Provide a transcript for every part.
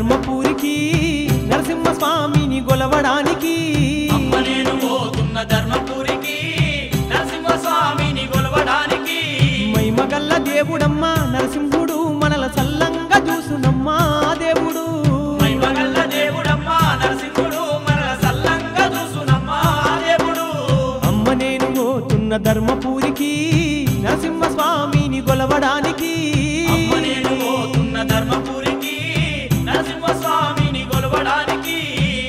ధర్మపురికి నరసింహ స్వామిని గొలవడానికి అమ్మ నేను పోతున్న ధర్మపురికి నరసింహస్వామిని కొలవడానికి మైమగల్ల దేవుడమ్మ నరసింహుడు మనల సల్లంగా చూసునమ్మా దేవుడు మహిమగల్ల దేవుడమ్మా నరసింహుడు మనల సల్లంగా చూసునమ్మా దేవుడు అమ్మ నేను పోతున్న ధర్మపురికి నరసింహ స్వామిని గొలవడానికి అమ్మ నేను పోతున్న ధర్మపురికి నరసింహస్వామిని కొలవడానికి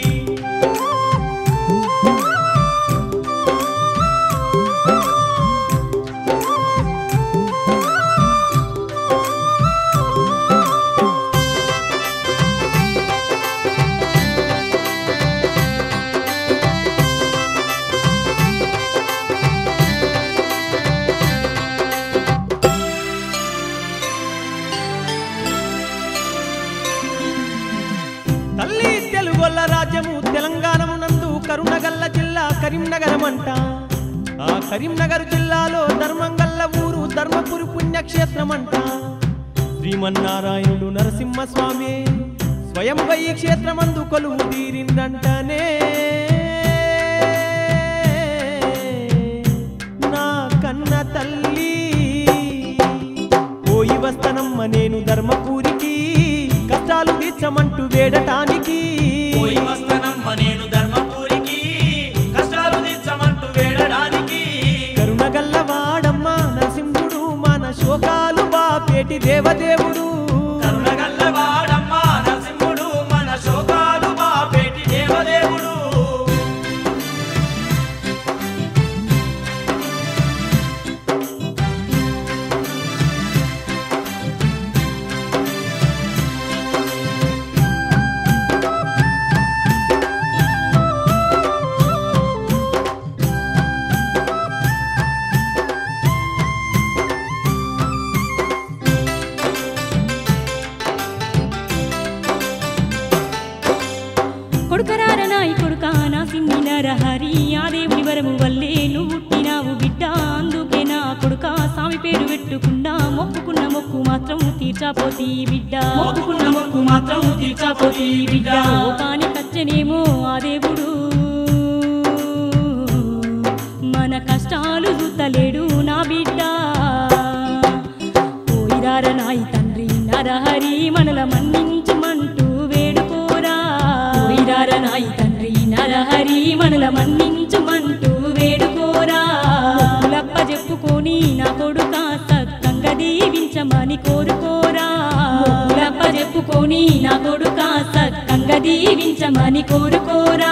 తల్లి తెలుగొల్ల రాజ్యము తెలంగాణమునందు కరుణగల్ల జిల్లా కరీంనగరమంట ఆ కరీంనగర్ జిల్లాలో ధర్మంగల్ల ఊరు ధర్మపురి పుణ్యక్షేత్రమంట శ్రీమన్నారాయణుడు నరసింహస్వామి స్వయంగా ఈ క్షేత్రమందు కొలువు తీరిందంటనే నా కన్న తల్లి పోయి వస్తనమ్మ నేను ధర్మపూరికి కష్టాలు తీర్చమంటూ వేడటానికి పోయి వస్తనమ్మ నేను ధర్మపురికి కష్టాలు తీర్చమంటూ వేడడానికి కరుణగల్ల వాడమ్మ నరసింహుడు మన శోకాలు బాపేటి దేవదేవుడు కరుణగల్ల వాడమ్మా నరసింహుడు మన శోకాలు బాపేటి దేవదేవుడు కొడుకరార నాయి కొడుక నా సిన్ని నరహరి ఆ దేవుని వరము వల్లే నువ్వు పుట్టినావు బిడ్డ అందుకే నా కొడుక స్వామి పేరు పెట్టుకున్నా మొక్కుకున్న మొక్కు మాత్రం తీర్చాపోతి బిడ్డ మొక్కుకున్న మొక్కు మాత్రం తీర్చాపోతి బిడ్డ లోకాని కచ్చనేమో ఆ దేవుడు మన కష్టాలు చూతలేడు నా బిడ్డ పోయిరార నాయి తండ్రి నరహరి మనల మన్నించమంటూ వేడుకోరా పోయిరార నాయి తండ్రి నరహరి మనల మన్నించమంటూ వేడుకోరా లప్ప చెప్పుకొని నా కొడుక సత్తంగా దీవించమని కోరుకోరా లప్ప చెప్పుకొని నా కొడుక సత్తంగా దీవించమని కోరుకోరా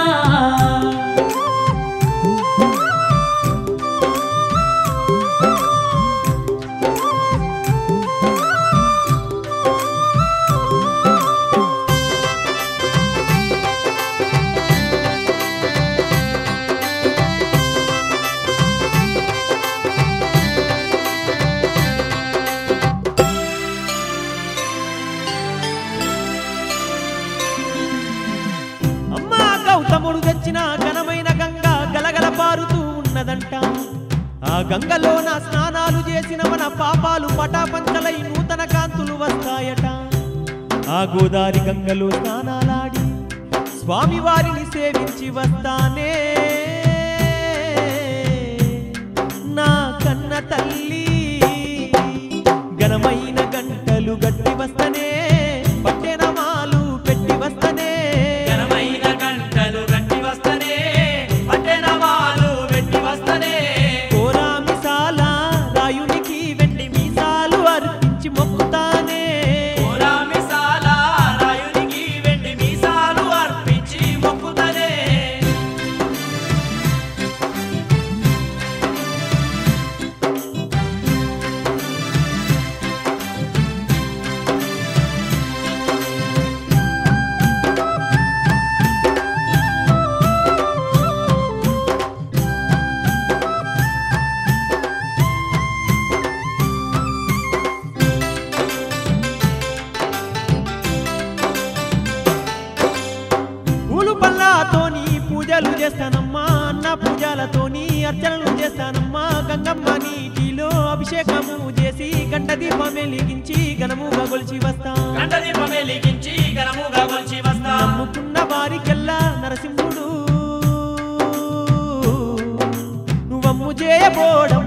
అమ్మా గౌతముడు తెచ్చిన ఘనమైన గంగ గలగల పారుతూ ఉన్నదంట ఆ గంగలో నా స్నానాలు చేసిన మన పాపాలు పటాపంచలై నూతన కాంతులు వస్తాయట ఆ గోదారి గంగలో స్నానాలాడి స్వామి వారిని సేవించి వస్తానే నా కన్న తల్లి ఘనమైన గంటలు గట్టి వస్తనే పట్టెనమాలు పెట్టి వస్తనే ఘనమైన గంటలు గట్టి వస్తనే పట్టెనమాలు వెట్టి వస్తనే కోరా మిసాల రాయునికి వెండి మీసాలు అర్పించి మొక్కుతానే కోరా మిసాల రాయునికి వెండి మీసాలు అర్పించి మొక్కుతనే పూలు పళ్ళతోని పూజలు చేస్తానమ్మా అన్న పూజలతోని అర్చనలు చేస్తానమ్మా గంగమ్మ నీటిలో అభిషేకము చేసి గంట దీపం వెలిగించి ఘనముగా గొలిచి వస్తా గంట దీపం వెలిగించి ఘనముగా కొలిచి నమ్ముకున్న వారికెల్లా నరసింహుడు నువ్వమ్ము చేయబోడం